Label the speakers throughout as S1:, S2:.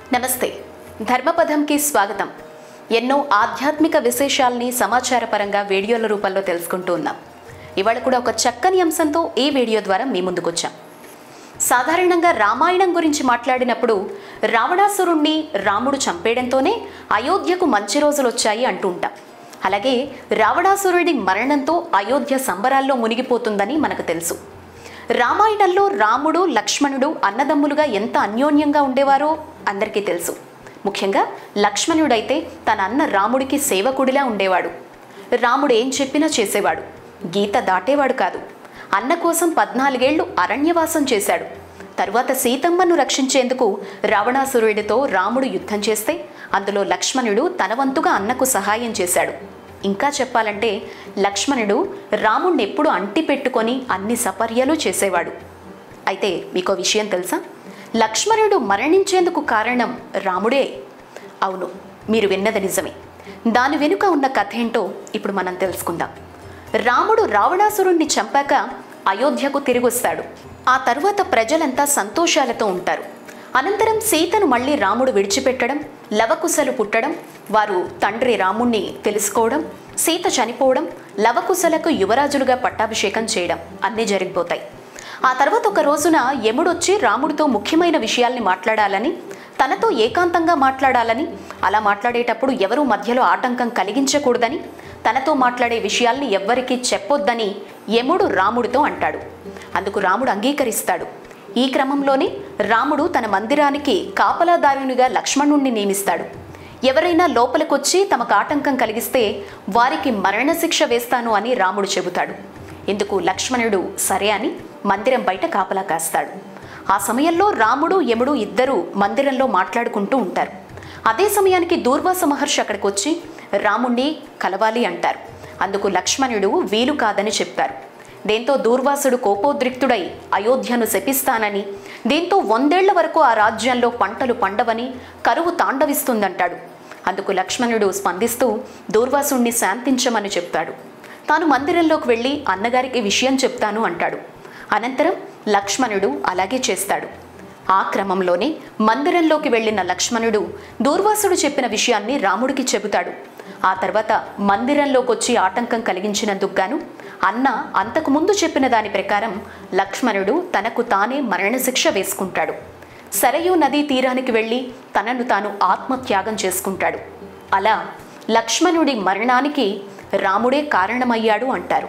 S1: నమస్తే ధర్మపథంకి స్వాగతం ఎన్నో ఆధ్యాత్మిక విశేషాల్ని సమాచార పరంగా వీడియోల రూపంలో తెలుసుకుంటూ ఉన్నాం ఇవాళ కూడా ఒక చక్కని అంశంతో ఈ వీడియో ద్వారా మీ ముందుకొచ్చాం సాధారణంగా రామాయణం గురించి మాట్లాడినప్పుడు రావణాసురుణ్ణి రాముడు చంపేయడంతోనే అయోధ్యకు మంచి రోజులు వచ్చాయి అంటూ ఉంటాం అలాగే రావణాసురుడి మరణంతో అయోధ్య సంబరాల్లో మునిగిపోతుందని మనకు తెలుసు రామాయణంలో రాముడు లక్ష్మణుడు అన్నదమ్ములుగా ఎంత అన్యోన్యంగా ఉండేవారో అందరికీ తెలుసు ముఖ్యంగా లక్ష్మణుడైతే తన అన్న రాముడికి సేవకుడిలా ఉండేవాడు రాముడు ఏం చెప్పినా చేసేవాడు గీత దాటేవాడు కాదు అన్న కోసం పద్నాలుగేళ్లు అరణ్యవాసం చేశాడు తరువాత సీతమ్మను రక్షించేందుకు రావణాసురుడితో రాముడు యుద్ధం చేస్తే అందులో లక్ష్మణుడు తన వంతుగా అన్నకు సహాయం చేశాడు ఇంకా చెప్పాలంటే లక్ష్మణుడు రాముణ్ణి ఎప్పుడు అంటి పెట్టుకొని అన్ని సపర్యలు చేసేవాడు అయితే మీకో విషయం తెలుసా లక్ష్మణుడు మరణించేందుకు కారణం రాముడే అవును మీరు విన్నది నిజమే దాని వెనుక ఉన్న కథ ఏంటో ఇప్పుడు మనం తెలుసుకుందాం రాముడు రావణాసురుణ్ణి చంపాక అయోధ్యకు తిరిగొస్తాడు ఆ తరువాత ప్రజలంతా సంతోషాలతో ఉంటారు అనంతరం సీతను మళ్ళీ రాముడు విడిచిపెట్టడం లవకుశలు పుట్టడం వారు తండ్రి రాముణ్ణి తెలుసుకోవడం సీత చనిపోవడం లవకుశలకు యువరాజులుగా పట్టాభిషేకం చేయడం అన్నీ జరిగిపోతాయి ఆ తర్వాత ఒక రోజున యముడొచ్చి రాముడితో ముఖ్యమైన విషయాల్ని మాట్లాడాలని తనతో ఏకాంతంగా మాట్లాడాలని అలా మాట్లాడేటప్పుడు ఎవరూ మధ్యలో ఆటంకం కలిగించకూడదని తనతో మాట్లాడే విషయాల్ని ఎవ్వరికీ చెప్పొద్దని యముడు రాముడితో అంటాడు అందుకు రాముడు అంగీకరిస్తాడు ఈ క్రమంలోనే రాముడు తన మందిరానికి కాపలాదారునిగా లక్ష్మణుణ్ణి నియమిస్తాడు ఎవరైనా లోపలికొచ్చి తమకు ఆటంకం కలిగిస్తే వారికి మరణశిక్ష వేస్తాను అని రాముడు చెబుతాడు ఇందుకు లక్ష్మణుడు సరే అని మందిరం బయట కాపలా కాస్తాడు ఆ సమయంలో రాముడు యముడు ఇద్దరూ మందిరంలో మాట్లాడుకుంటూ ఉంటారు అదే సమయానికి దూర్వాస మహర్షి అక్కడికి వచ్చి రాముణ్ణి కలవాలి అంటారు అందుకు లక్ష్మణుడు వీలు కాదని చెప్తారు దీంతో దూర్వాసుడు కోపోద్రిక్తుడై అయోధ్యను శపిస్తానని దీంతో వందేళ్ల వరకు ఆ రాజ్యంలో పంటలు పండవని కరువు తాండవిస్తుందంటాడు అందుకు లక్ష్మణుడు స్పందిస్తూ దూర్వాసుణ్ణి శాంతించమని చెప్తాడు తాను మందిరంలోకి వెళ్ళి అన్నగారికి విషయం చెప్తాను అంటాడు అనంతరం లక్ష్మణుడు అలాగే చేస్తాడు ఆ క్రమంలోనే మందిరంలోకి వెళ్ళిన లక్ష్మణుడు దూర్వాసుడు చెప్పిన విషయాన్ని రాముడికి చెబుతాడు ఆ తర్వాత మందిరంలోకి వచ్చి ఆటంకం కలిగించినందుకు గాను అన్న అంతకు ముందు చెప్పిన దాని ప్రకారం లక్ష్మణుడు తనకు తానే మరణశిక్ష వేసుకుంటాడు సరయూ నదీ తీరానికి వెళ్ళి తనను తాను ఆత్మత్యాగం చేసుకుంటాడు అలా లక్ష్మణుడి మరణానికి రాముడే కారణమయ్యాడు అంటారు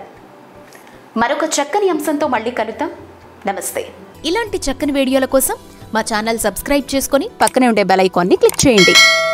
S1: మరొక చక్కని అంశంతో మళ్ళీ కలుద్దాం నమస్తే
S2: ఇలాంటి చక్కని వీడియోల కోసం మా ఛానల్ సబ్స్క్రైబ్ చేసుకొని పక్కనే ఉండే బెల్ ఐకాన్ని క్లిక్ చేయండి